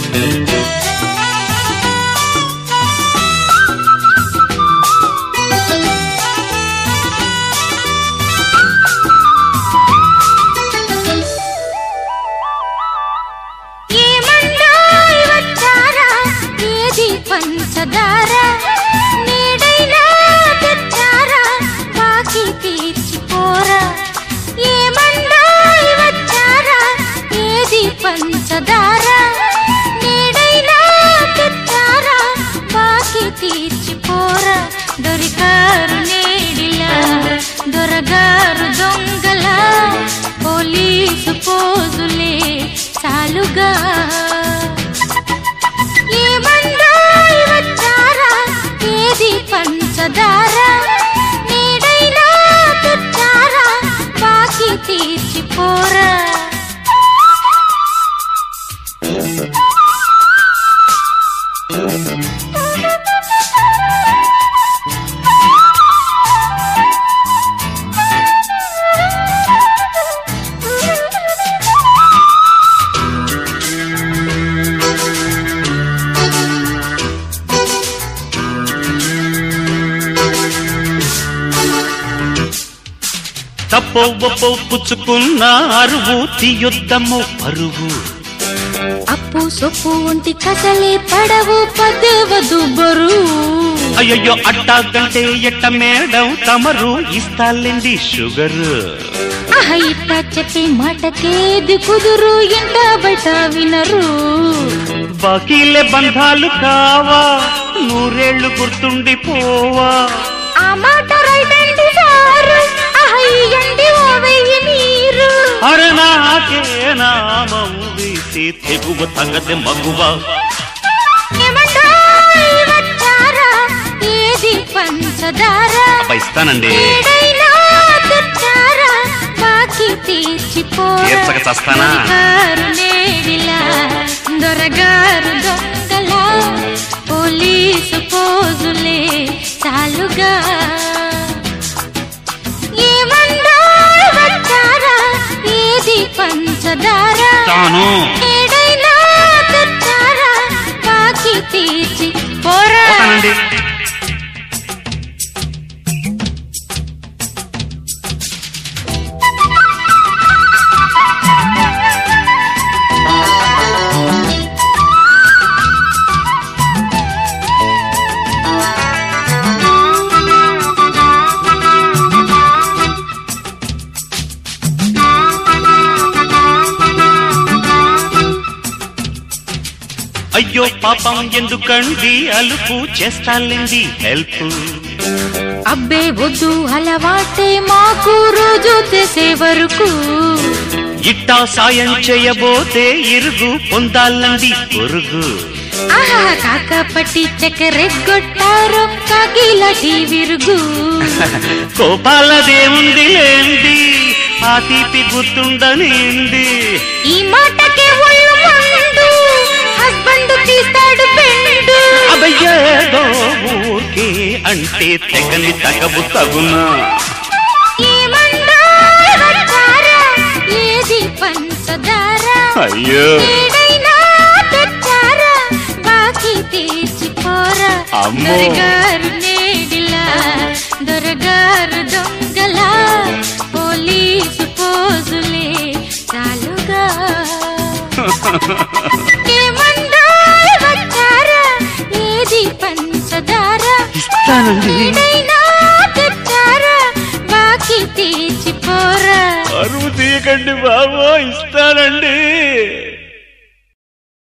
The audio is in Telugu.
ఏమండోయ్ వచ్చారా ఏది పంచదార నేడైనా తెచ్చారా బాకీ తీర్చిపోరా ఏమండోయ్ వచ్చారా ఏది పంచదార నేడైనా తెచ్చారా బాకీ తీర్చిపోరా దొరికారు నేడిలా దొరగారు దొంగల పోలీసు పోజులే చాలుగా ఏమండోయ్ వచ్చారా ఏది పంచదార నేడైనా తెచ్చారా బాకీ తీర్చిపోరా తప్పో ఒప్పో పుచ్చుకున్న అరువు తీయొద్దమ్మో పరువు అప్పు సొప్పు ఒంటి కసలే పడవు పదవదు బరువు అయ్యయ్యో అట్టాగంటే ఎట్ట మేడం తమరు ఇస్తాలేండి షుగర్ ఆహ ఇట్ట చెప్పే మాటకేది కుదురు ఇంట బయట వినరు బాకీలే బంధాలు కావా నూరేళ్లు గుర్తుండిపోవా ఆ మాట రైట్ అండి సారు ఆహ ఇయ్యండి ఓ వెయ్యి మీరు అరే నాకే నామం వీసి తెగువ తగదె మగువ ఏమండోయ్ వచ్చారా ఏది పంచదార అబ్బా ఇస్తానండి ఏడైనా తెచ్చారా బాకీ తీర్చిపోరా తీర్చక చస్తానా? దొరగారు నేడిలా దొరగారు దొంగల పోలీసు పోజులే చాలుగా ఏమండోయ్ వచ్చారా ఏది పంచదార తాను ఏడైనా తెచ్చారా బాకీ తీర్చి పోరా పోతానండి అయ్యో పాపం ఎందుకండి అలుపు చేస్తాలేండి హెల్ప్ అబ్బే వద్దు అలవాటే మాకు రోజు చేసే వరకు ఇట్టా సాయం చేయబోతే ఇరుగు పొందాలండి పొరుగు ఆహా కాకపట్టి చక్కెరెగ్గొట్టారు కాకిలటి విరుగు కోపాలదేముంది లేండి ఆ తీపి గుర్తుండనింది ఈ మాటకే ఒళ్ళు మండు హస్బెండ్ తీస్తాడు బెండు అబయ్యేదో ఊరికే అంటే తెగని తగవు తగునా ఏమండోయ్ వచ్చారా ఏది పంచదార అయ్యో ఏడైనా తెచ్చారా బాకీ తీర్చిపోరా అమ్మో. దొరగారు నేడిలా దొరగారు దొంగల పోలీసు పోజులే చాలుగా ఏమండోయ్ వచ్చారా ఏది పంచదార ఇస్తానండి ఏడైనా తెచ్చారా బాకీ తీర్చిపోరా అరువు తీయకండి బాబో ఇస్తానండి